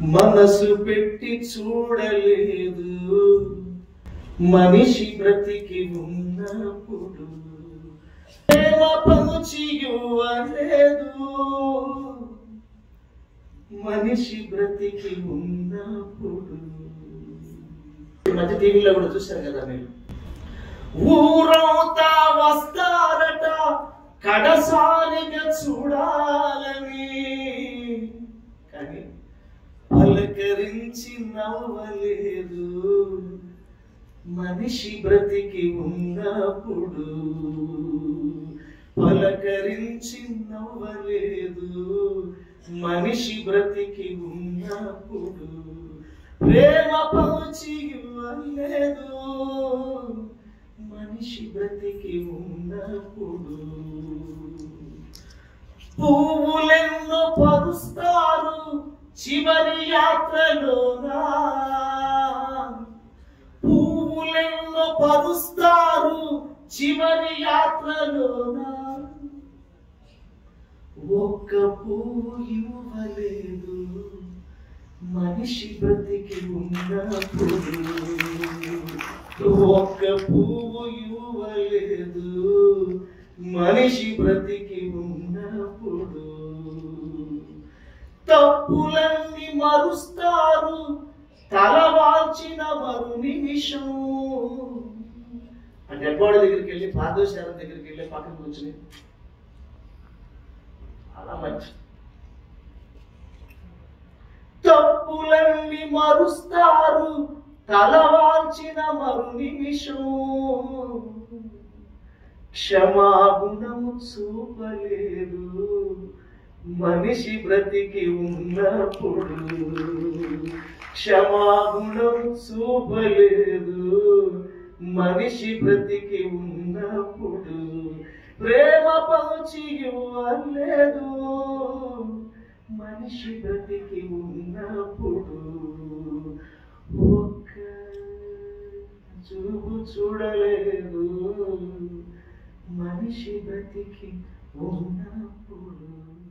మనసు పెట్టి చూడలేదు మనిషి బ్రతికి ఉన్నప్పుడు ప్రేమ పంచి ఇవ్వలేదు మనిషి బ్రతికి ఉన్నప్పుడు ఈ మధ్య టీవీలో కూడా చూశారు కదా మీరు ఊరవుతా వస్తారట కడసారిగా చూడాలని కానీ పలకరించి నవ్వలేదు మనిషి బ్రతికి ఉన్నప్పుడు పలకరించి నవ్వలేదు మనిషి బ్రతికి ఉన్నప్పుడు ప్రేమ పంచి ఇవ్వలేదు మనిషి బ్రతికి ఉన్నప్పుడు పువ్వులెన్నో పరుస్తారు చివరి యాత్రలోనా పువ్వులెన్నో పరుస్తారు చివరి యాత్రలోనా ఒక్క పువ్వు ఇవ్వలేదు మనిషి బ్రతికి ఉన్నప్పుడు ఒక్క పువ్వు ఇవ్వలేదు మనిషి బ్రతికి ఉన్నప్పుడు తప్పులన్నీ మరుస్తారు తల వాల్చిన మరు నిమిషం అంటే ఎడ్వాడి దగ్గరికి వెళ్ళి పాదోశారం దగ్గరికి వెళ్ళి పక్కన కూర్చుని అలా మంచి తప్పులన్నీ మరుస్తారు తల వాల్చిన మరు నిమిషం క్షమాగుణము చూపలేదు మనిషి బ్రతికి ఉన్నప్పుడు క్షమాగుణం చూపలేదు మనిషి బ్రతికి ఉన్నప్పుడు ప్రేమ పంచి ఇవ్వలేదు మనిషి బ్రతికి ఉన్నప్పుడు ఒక్క చూపు చూడలేదు మనిషి బ్రతికి ఉన్నప్పుడు